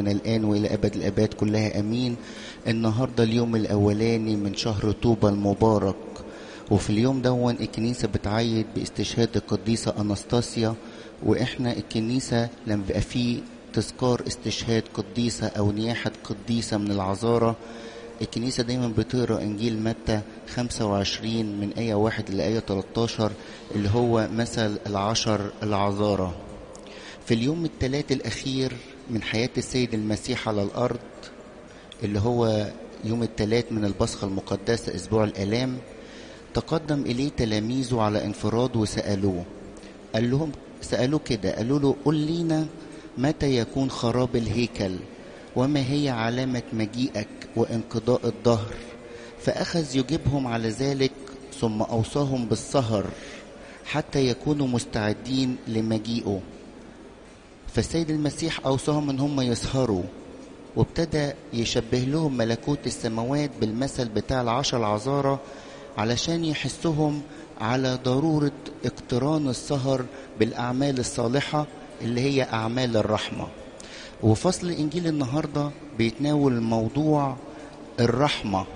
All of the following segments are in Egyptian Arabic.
من الآن وإلى أبد الآباد كلها أمين النهاردة اليوم الأولاني من شهر طوبى المبارك وفي اليوم دون الكنيسة بتعيد باستشهاد القديسة أناستاسيا وإحنا الكنيسة لما بيبقى فيه تذكار استشهاد قديسة أو نياحة قديسة من العذارة الكنيسة دايما بتقرأ إنجيل متى 25 من آية 1 لآية 13 اللي هو مثل العشر العذارة في اليوم الثلاث الأخير من حياة السيد المسيح على الأرض اللي هو يوم الثلاث من البصخة المقدسة أسبوع الآلام تقدم إليه تلاميذه على انفراد وسألوه قال لهم سألوه كده قالوا له قل لينا متى يكون خراب الهيكل وما هي علامة مجيئك وانقضاء الدهر فأخذ يجيبهم على ذلك ثم أوصاهم بالسهر حتى يكونوا مستعدين لمجيئه فالسيد المسيح أوصاهم أن هم يسهروا وابتدى يشبه لهم ملكوت السماوات بالمثل بتاع العشر العذارى علشان يحسهم على ضرورة اقتران السهر بالأعمال الصالحة اللي هي أعمال الرحمة وفصل إنجيل النهاردة بيتناول موضوع الرحمة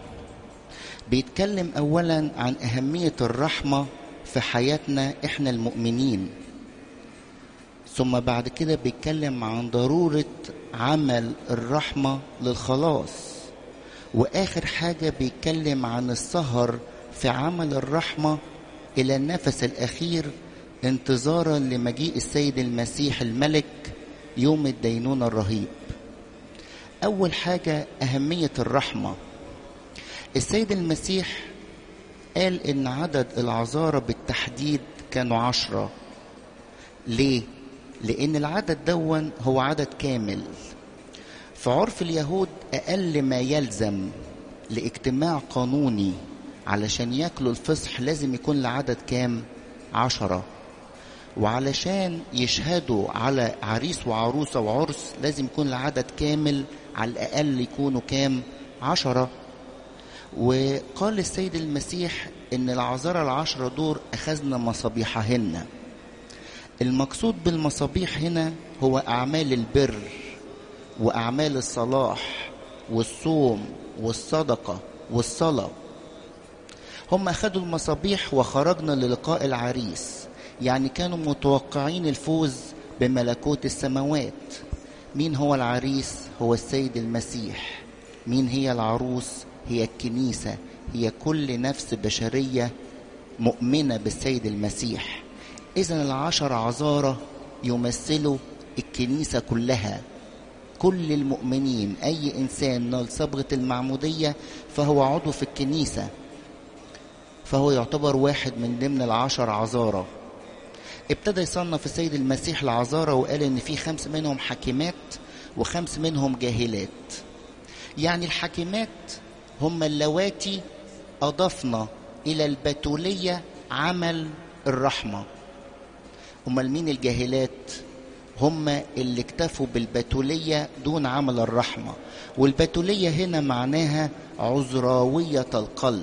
بيتكلم أولا عن أهمية الرحمة في حياتنا إحنا المؤمنين ثم بعد كده بيتكلم عن ضرورة عمل الرحمة للخلاص وآخر حاجة بيتكلم عن السهر في عمل الرحمة إلى النفس الأخير انتظارا لمجيء السيد المسيح الملك يوم الدينونة الرهيب أول حاجة أهمية الرحمة السيد المسيح قال إن عدد العذارى بالتحديد كانوا عشرة ليه؟ لأن العدد دون هو عدد كامل في عرف اليهود أقل ما يلزم لاجتماع قانوني علشان ياكلوا الفصح لازم يكون العدد كام عشرة وعلشان يشهدوا على عريس وعروسة وعرس لازم يكون العدد كامل على الأقل يكونوا كام عشرة وقال السيد المسيح ان العذارى العشرة دور أخذنا مصابيحهن المقصود بالمصابيح هنا هو أعمال البر وأعمال الصلاح والصوم والصدقة والصلاة هم أخذوا المصابيح وخرجنا للقاء العريس يعني كانوا متوقعين الفوز بملكوت السماوات مين هو العريس هو السيد المسيح مين هي العروس هي الكنيسة هي كل نفس بشرية مؤمنة بالسيد المسيح إذا العشر عذارى يمثلوا الكنيسة كلها كل المؤمنين أي إنسان نال صبغة المعمودية فهو عضو في الكنيسة فهو يعتبر واحد من ضمن العشر عذارى ابتدى يصنف السيد المسيح العذارى وقال ان في خمس منهم حكيمات وخمس منهم جاهلات يعني الحكيمات هم اللواتي اضفنا الى البتوليه عمل الرحمه امال مين الجاهلات هم اللي اكتفوا بالبتوليه دون عمل الرحمه والبتوليه هنا معناها عذراويه القلب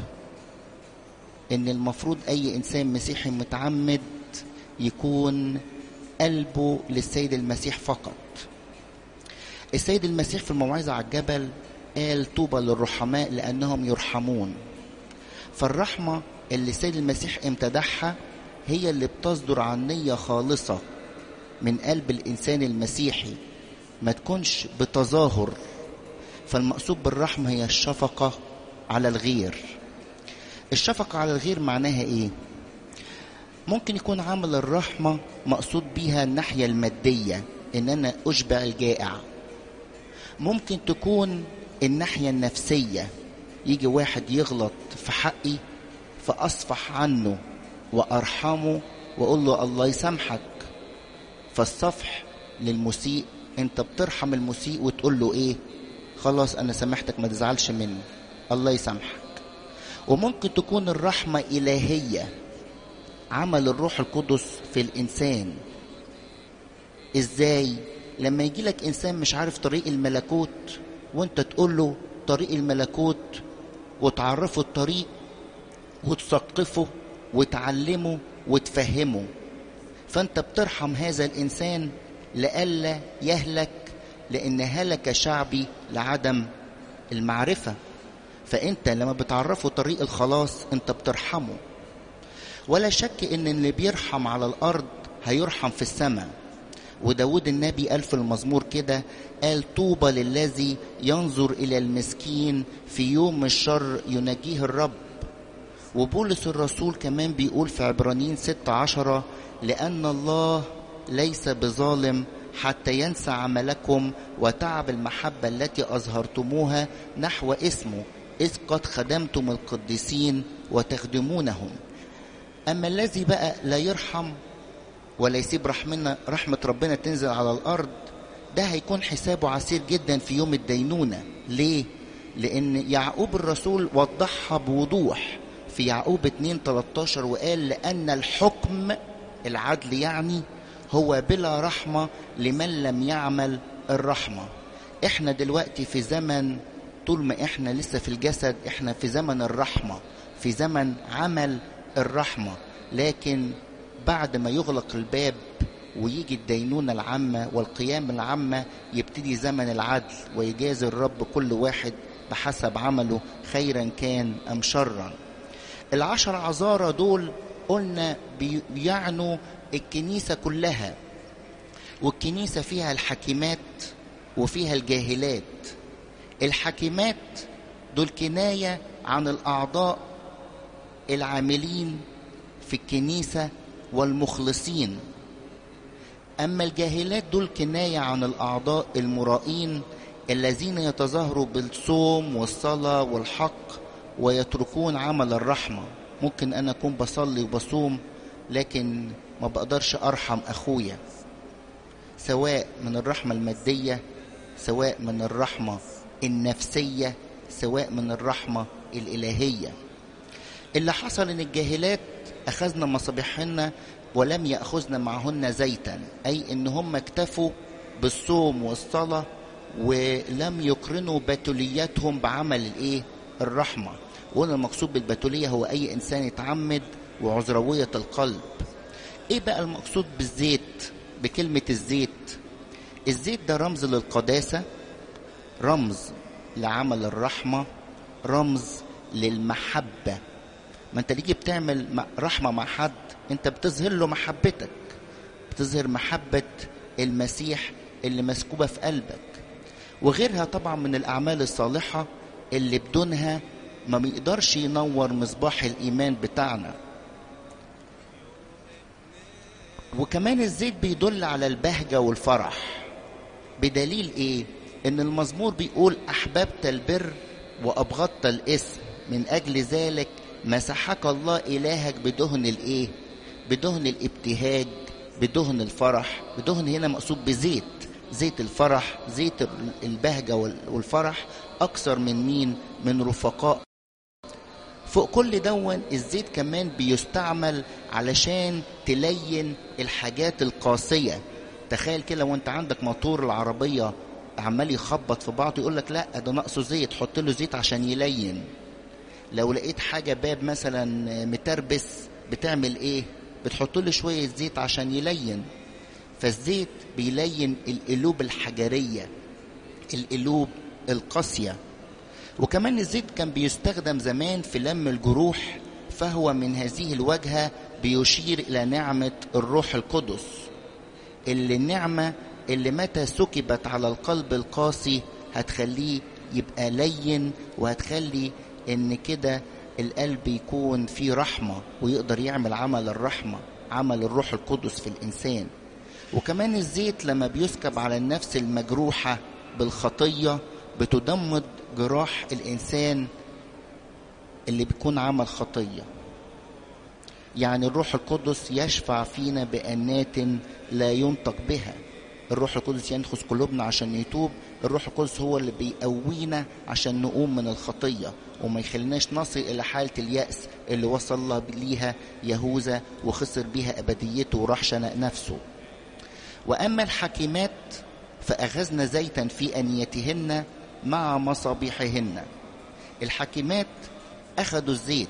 ان المفروض اي انسان مسيحي متعمد يكون قلبه للسيد المسيح فقط السيد المسيح في الموعظة على الجبل قال طوبى للرحماء لأنهم يرحمون فالرحمة اللي السيد المسيح امتدحها هي اللي بتصدر عن نية خالصة من قلب الإنسان المسيحي ما تكونش بتظاهر فالمقصود بالرحمة هي الشفقة على الغير الشفقة على الغير معناها ايه ممكن يكون عمل الرحمة مقصود بيها الناحية المادية ان انا اشبع الجائع ممكن تكون الناحية النفسية يجي واحد يغلط في حقي فاصفح عنه وارحمه واقول له الله يسامحك فالصفح للمسيء انت بترحم المسيء وتقول له ايه خلاص انا سامحتك ما تزعلش مني الله يسامحك وممكن تكون الرحمة إلهية عمل الروح القدس في الإنسان إزاي لما يجي لك إنسان مش عارف طريق الملكوت وانت تقول له طريق الملكوت وتعرفه الطريق وتثقفه وتعلمه وتفهمه فانت بترحم هذا الانسان لئلا يهلك لأن هلك شعبي لعدم المعرفة فأنت لما بتعرفه طريق الخلاص أنت بترحمه ولا شك ان اللي بيرحم على الارض هيرحم في السماء وداود النبي قال في المزمور كده قال طوبى للذي ينظر الى المسكين في يوم الشر ينجيه الرب وبولس الرسول كمان بيقول في عبرانيين ستة عشرة لأن الله ليس بظالم حتى ينسى عملكم وتعب المحبة التي أظهرتموها نحو اسمه إذ قد خدمتم القديسين وتخدمونهم أما الذي بقى لا يرحم ولا يسيب رحمنا رحمة ربنا تنزل على الأرض ده هيكون حسابه عسير جدا في يوم الدينونة ليه؟ لأن يعقوب الرسول وضحها بوضوح في يعقوب 2 13 وقال لأن الحكم العدل يعني هو بلا رحمة لمن لم يعمل الرحمة احنا دلوقتي في زمن طول ما احنا لسه في الجسد احنا في زمن الرحمة في زمن عمل الرحمة لكن بعد ما يغلق الباب ويجي الدينونة العامة والقيام العامة يبتدي زمن العدل ويجازي الرب كل واحد بحسب عمله خيرا كان أم شرا العشر عذارى دول قلنا بيعنوا الكنيسة كلها والكنيسة فيها الحكيمات وفيها الجاهلات الحكيمات دول كناية عن الأعضاء العاملين في الكنيسة والمخلصين أما الجاهلات دول كناية عن الأعضاء المرائين الذين يتظاهروا بالصوم والصلاة والحق ويتركون عمل الرحمة ممكن أنا أكون بصلي وبصوم لكن ما بقدرش أرحم أخويا سواء من الرحمة المادية سواء من الرحمة النفسية سواء من الرحمة الإلهية اللي حصل ان الجاهلات اخذنا مصابيحهن ولم ياخذن معهن زيتا اي ان هم اكتفوا بالصوم والصلاه ولم يقرنوا بتوليتهم بعمل الايه الرحمه وهنا المقصود بالبتوليه هو اي انسان يتعمد وعذرويه القلب ايه بقى المقصود بالزيت بكلمه الزيت الزيت ده رمز للقداسه رمز لعمل الرحمه رمز للمحبه ما انت تيجي بتعمل رحمه مع حد انت بتظهر له محبتك بتظهر محبه المسيح اللي مسكوبه في قلبك وغيرها طبعا من الاعمال الصالحه اللي بدونها ما بيقدرش ينور مصباح الايمان بتاعنا وكمان الزيت بيدل على البهجه والفرح بدليل ايه ان المزمور بيقول احببت البر وابغضت الاسم من اجل ذلك مسحك الله إلهك بدهن الإيه؟ بدهن الابتهاج بدهن الفرح بدهن هنا مقصود بزيت زيت الفرح زيت البهجة والفرح أكثر من مين؟ من رفقاء فوق كل دون الزيت كمان بيستعمل علشان تلين الحاجات القاسية تخيل كده لو انت عندك موتور العربية عمال يخبط في بعضه يقول لك لا ده ناقصه زيت حط له زيت عشان يلين لو لقيت حاجة باب مثلا متربس بتعمل ايه بتحط له شوية زيت عشان يلين فالزيت بيلين القلوب الحجرية القلوب القاسية وكمان الزيت كان بيستخدم زمان في لم الجروح فهو من هذه الوجهة بيشير إلى نعمة الروح القدس اللي النعمة اللي متى سكبت على القلب القاسي هتخليه يبقى لين وهتخلي ان كده القلب يكون فيه رحمة ويقدر يعمل عمل الرحمة عمل الروح القدس في الإنسان وكمان الزيت لما بيسكب على النفس المجروحة بالخطية بتدمد جراح الإنسان اللي بيكون عمل خطية يعني الروح القدس يشفع فينا بأنات لا ينطق بها الروح القدس ينخس قلوبنا عشان يتوب الروح القدس هو اللي بيقوينا عشان نقوم من الخطية وما يخليناش نصل إلى حالة اليأس اللي وصل ليها يهوذا وخسر بيها أبديته وراح شنق نفسه وأما الحكيمات فأخذن زيتا في أنيتهن مع مصابيحهن الحكيمات أخذوا الزيت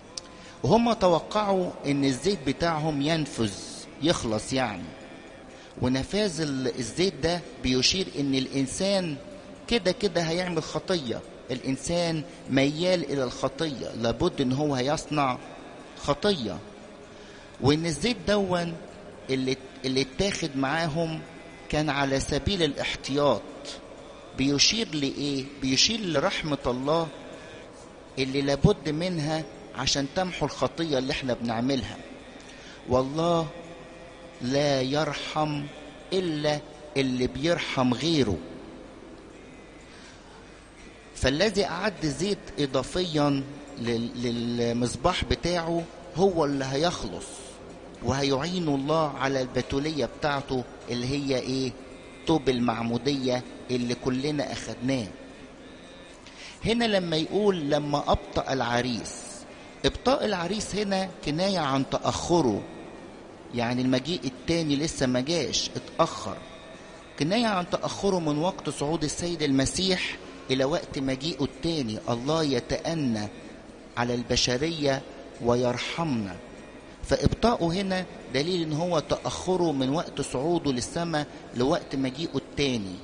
وهم توقعوا أن الزيت بتاعهم ينفذ يخلص يعني ونفاذ الزيت ده بيشير ان الانسان كده كده هيعمل خطيه الانسان ميال الى الخطيه لابد ان هو هيصنع خطيه وان الزيت دون اللي اللي اتاخد معاهم كان على سبيل الاحتياط بيشير لايه بيشير لرحمه الله اللي لابد منها عشان تمحو الخطيه اللي احنا بنعملها والله لا يرحم الا اللي بيرحم غيره فالذي اعد زيت اضافيا للمصباح بتاعه هو اللي هيخلص وهيعين الله على البتولية بتاعته اللي هي ايه طوب المعمودية اللي كلنا اخدناه هنا لما يقول لما ابطأ العريس ابطاء العريس هنا كناية عن تأخره يعني المجيء التاني لسه ما جاش اتأخر كناية عن تأخره من وقت صعود السيد المسيح إلى وقت مجيئه التاني الله يتأنى على البشرية ويرحمنا فإبطاؤه هنا دليل إن هو تأخره من وقت صعوده للسماء لوقت مجيئه التاني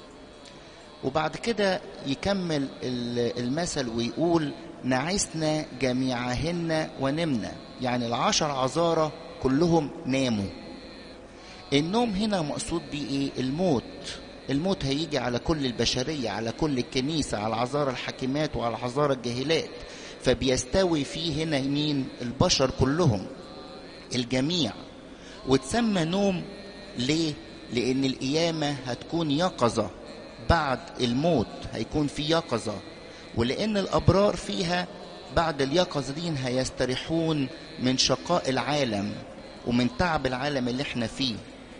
وبعد كده يكمل المثل ويقول نعسنا جميعهن ونمنا يعني العشر عذارة كلهم ناموا النوم هنا مقصود بيه ايه الموت الموت هيجي على كل البشرية على كل الكنيسة على عذارى الحاكمات وعلى عذارى الجاهلات فبيستوي فيه هنا مين البشر كلهم الجميع وتسمى نوم ليه لان القيامة هتكون يقظة بعد الموت هيكون في يقظة ولان الابرار فيها بعد اليقظة دي هيستريحون من شقاء العالم ومن تعب العالم اللي احنا فيه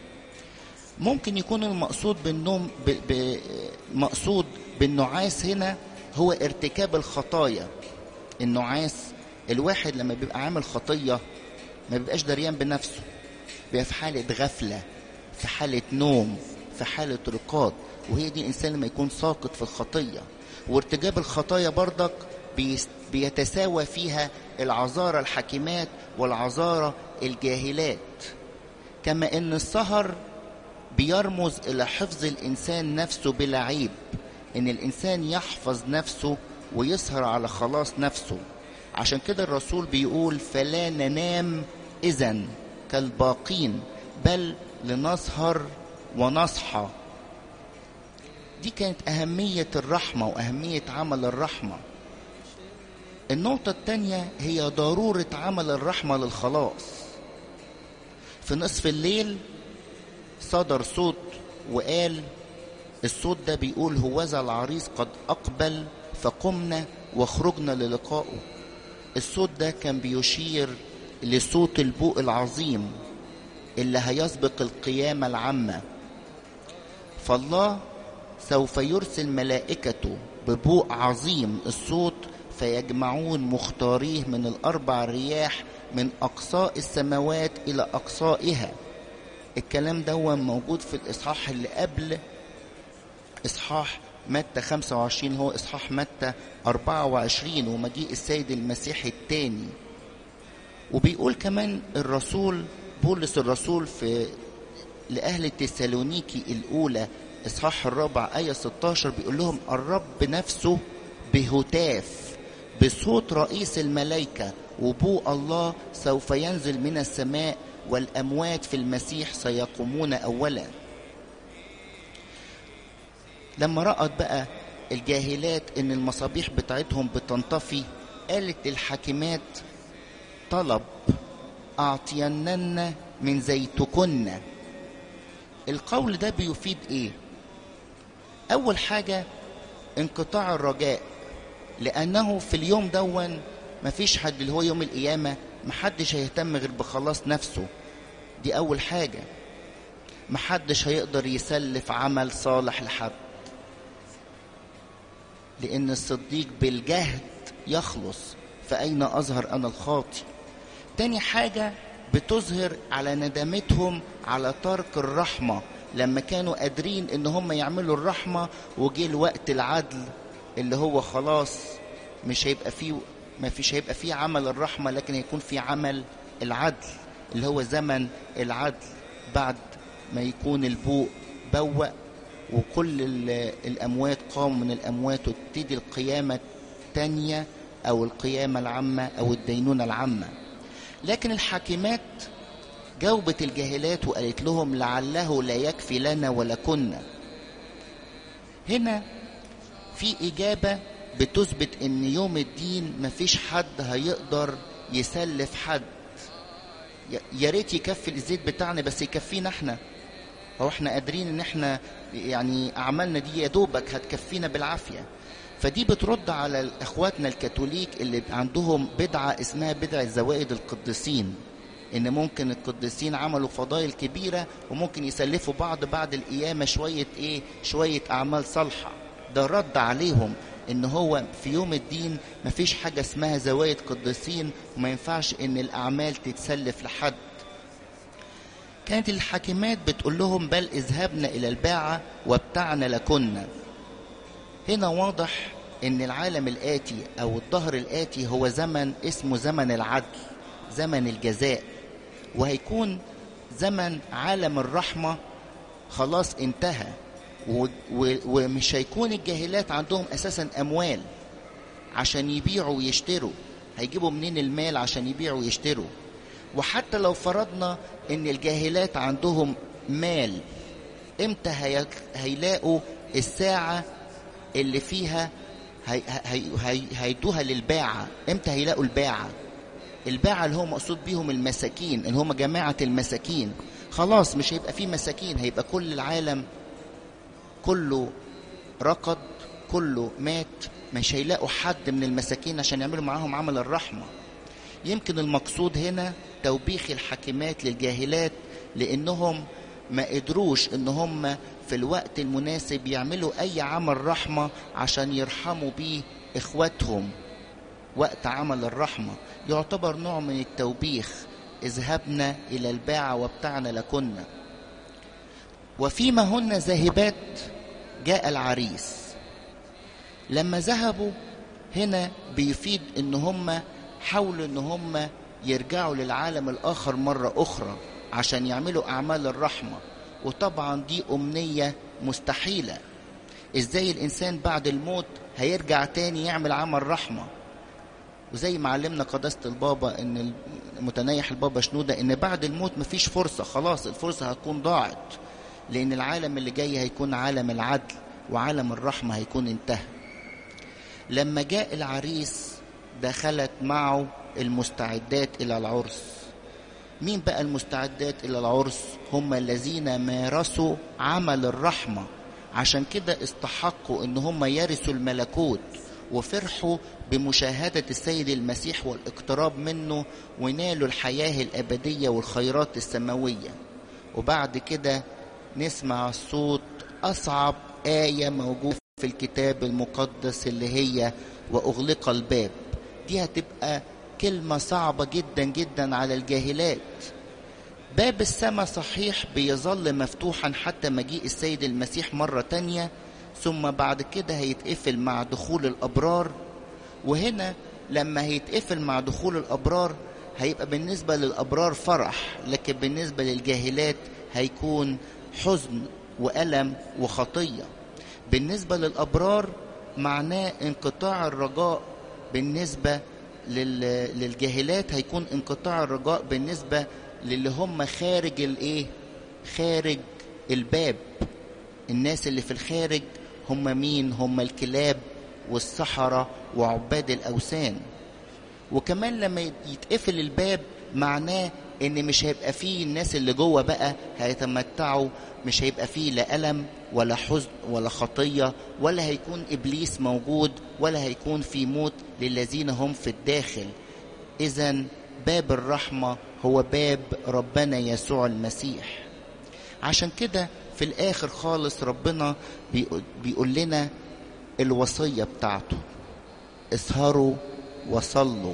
ممكن يكون المقصود بالنوم ب... ب... مقصود بالنعاس هنا هو ارتكاب الخطايا النعاس الواحد لما بيبقى عامل خطية ما بيبقاش دريان بنفسه بيبقى في حالة غفلة في حالة نوم في حالة رقاد وهي دي الإنسان لما يكون ساقط في الخطية وارتجاب الخطايا برضك بيتساوى فيها العذارى الحكيمات والعذارى الجاهلات كما ان السهر بيرمز الى حفظ الانسان نفسه بلا عيب ان الانسان يحفظ نفسه ويسهر على خلاص نفسه عشان كده الرسول بيقول فلا ننام اذا كالباقين بل لنسهر ونصحى دي كانت أهمية الرحمة وأهمية عمل الرحمة النقطة الثانية هي ضرورة عمل الرحمة للخلاص في نصف الليل صدر صوت وقال الصوت ده بيقول هوذا العريس قد أقبل فقمنا وخرجنا للقائه الصوت ده كان بيشير لصوت البوء العظيم اللي هيسبق القيامة العامة فالله سوف يرسل ملائكته ببوء عظيم الصوت فيجمعون مختاريه من الأربع رياح من أقصاء السماوات إلى أقصائها الكلام ده موجود في الإصحاح اللي قبل إصحاح متى 25 هو إصحاح متى 24 ومجيء السيد المسيح الثاني وبيقول كمان الرسول بولس الرسول في لأهل تسالونيكي الأولى إصحاح الرابع آية 16 بيقول لهم الرب نفسه بهتاف بصوت رئيس الملائكة وبوء الله سوف ينزل من السماء والأموات في المسيح سيقومون أولا لما رأت بقى الجاهلات ان المصابيح بتاعتهم بتنطفي قالت للحاكمات طلب اعطينن من زيتكن القول ده بيفيد ايه اول حاجه انقطاع الرجاء لانه في اليوم دون مفيش حد اللي هو يوم القيامه محدش هيهتم غير بخلاص نفسه دي اول حاجه محدش هيقدر يسلف عمل صالح لحد لأن الصديق بالجهد يخلص فأين أظهر أنا الخاطي تاني حاجة بتظهر على ندمتهم على ترك الرحمة لما كانوا قادرين ان هم يعملوا الرحمة وجه الوقت العدل اللي هو خلاص مش هيبقى فيه ما فيش هيبقى فيه عمل الرحمة لكن هيكون في عمل العدل اللي هو زمن العدل بعد ما يكون البوق بوق وكل الأموات قاموا من الأموات وتبتدي القيامة الثانية أو القيامة العامة أو الدينونة العامة لكن الحاكمات جاوبت الجاهلات وقالت لهم لعله لا يكفي لنا ولا كنا هنا في إجابة بتثبت إن يوم الدين مفيش حد هيقدر يسلف حد يا ريت يكفي الزيت بتاعنا بس يكفينا احنا هو احنا قادرين ان احنا يعني اعمالنا دي يا دوبك هتكفينا بالعافيه فدي بترد على اخواتنا الكاثوليك اللي عندهم بدعه اسمها بدعه زوائد القديسين ان ممكن القديسين عملوا فضائل كبيره وممكن يسلفوا بعض بعد القيامه شويه ايه شويه اعمال صالحه ده رد عليهم ان هو في يوم الدين مفيش حاجه اسمها زوائد قديسين وما ينفعش ان الاعمال تتسلف لحد كانت الحاكمات بتقول لهم بل اذهبنا الى الباعه وابتعنا لكنا هنا واضح ان العالم الاتي او الظهر الاتي هو زمن اسمه زمن العدل زمن الجزاء وهيكون زمن عالم الرحمه خلاص انتهى ومش هيكون الجاهلات عندهم اساسا اموال عشان يبيعوا ويشتروا هيجيبوا منين المال عشان يبيعوا ويشتروا وحتى لو فرضنا ان الجاهلات عندهم مال امتى هي... هيلاقوا الساعة اللي فيها هي... هي... هي... هيدوها للباعة امتى هيلاقوا الباعة الباعة اللي هو مقصود بيهم المساكين اللي هم جماعة المساكين خلاص مش هيبقى فيه مساكين هيبقى كل العالم كله ركض كله مات مش هيلاقوا حد من المساكين عشان يعملوا معاهم عمل الرحمة يمكن المقصود هنا توبيخ الحاكمات للجاهلات لانهم ما قدروش ان هم في الوقت المناسب يعملوا اي عمل رحمة عشان يرحموا بيه اخواتهم وقت عمل الرحمة يعتبر نوع من التوبيخ اذهبنا الى الباعة وابتعنا لكنا وفيما هن ذاهبات جاء العريس لما ذهبوا هنا بيفيد ان هم حاولوا ان هم يرجعوا للعالم الاخر مره اخرى عشان يعملوا اعمال الرحمه وطبعا دي امنيه مستحيله ازاي الانسان بعد الموت هيرجع تاني يعمل عمل رحمه وزي ما علمنا قداسه البابا ان المتنيح البابا شنوده ان بعد الموت مفيش فرصه خلاص الفرصه هتكون ضاعت لان العالم اللي جاي هيكون عالم العدل وعالم الرحمه هيكون انتهى لما جاء العريس دخلت معه المستعدات الى العرس مين بقى المستعدات الى العرس هم الذين مارسوا عمل الرحمه عشان كده استحقوا ان هم يرثوا الملكوت وفرحوا بمشاهده السيد المسيح والاقتراب منه ونالوا الحياه الابديه والخيرات السماويه وبعد كده نسمع الصوت اصعب ايه موجوده في الكتاب المقدس اللي هي واغلق الباب دي هتبقى كلمة صعبة جدا جدا على الجاهلات باب السماء صحيح بيظل مفتوحا حتى مجيء السيد المسيح مرة تانية ثم بعد كده هيتقفل مع دخول الأبرار وهنا لما هيتقفل مع دخول الأبرار هيبقى بالنسبة للأبرار فرح لكن بالنسبة للجاهلات هيكون حزن وألم وخطية بالنسبة للأبرار معناه انقطاع الرجاء بالنسبة للجاهلات هيكون انقطاع الرجاء بالنسبة للي هم خارج الايه خارج الباب الناس اللي في الخارج هم مين هم الكلاب والسحرة وعباد الأوثان وكمان لما يتقفل الباب معناه ان مش هيبقى فيه الناس اللي جوه بقى هيتمتعوا مش هيبقى فيه لا ألم ولا حزن ولا خطية ولا هيكون إبليس موجود ولا هيكون في موت للذين هم في الداخل إذا باب الرحمة هو باب ربنا يسوع المسيح عشان كده في الآخر خالص ربنا بيقول لنا الوصية بتاعته اسهروا وصلوا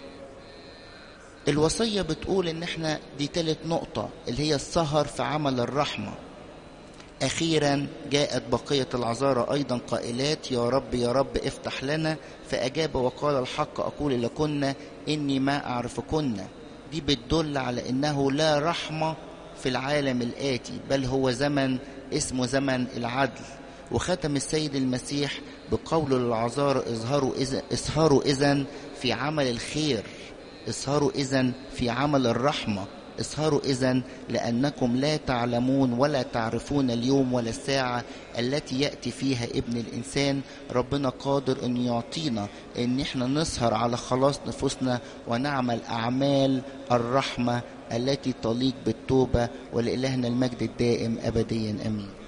الوصية بتقول ان احنا دي تالت نقطة اللي هي السهر في عمل الرحمة أخيرا جاءت بقية العذارى أيضا قائلات يا رب يا رب افتح لنا فأجاب وقال الحق أقول لكن إني ما أعرفكن دي بتدل على إنه لا رحمة في العالم الآتي بل هو زمن اسمه زمن العدل وختم السيد المسيح بقوله للعذارى اظهروا إذا اسهروا إذا في عمل الخير اسهروا إذا في عمل الرحمة اسهروا إذا لأنكم لا تعلمون ولا تعرفون اليوم ولا الساعة التي يأتي فيها ابن الإنسان ربنا قادر أن يعطينا أن احنا نسهر على خلاص نفوسنا ونعمل أعمال الرحمة التي تليق بالتوبة ولإلهنا المجد الدائم أبديا أمين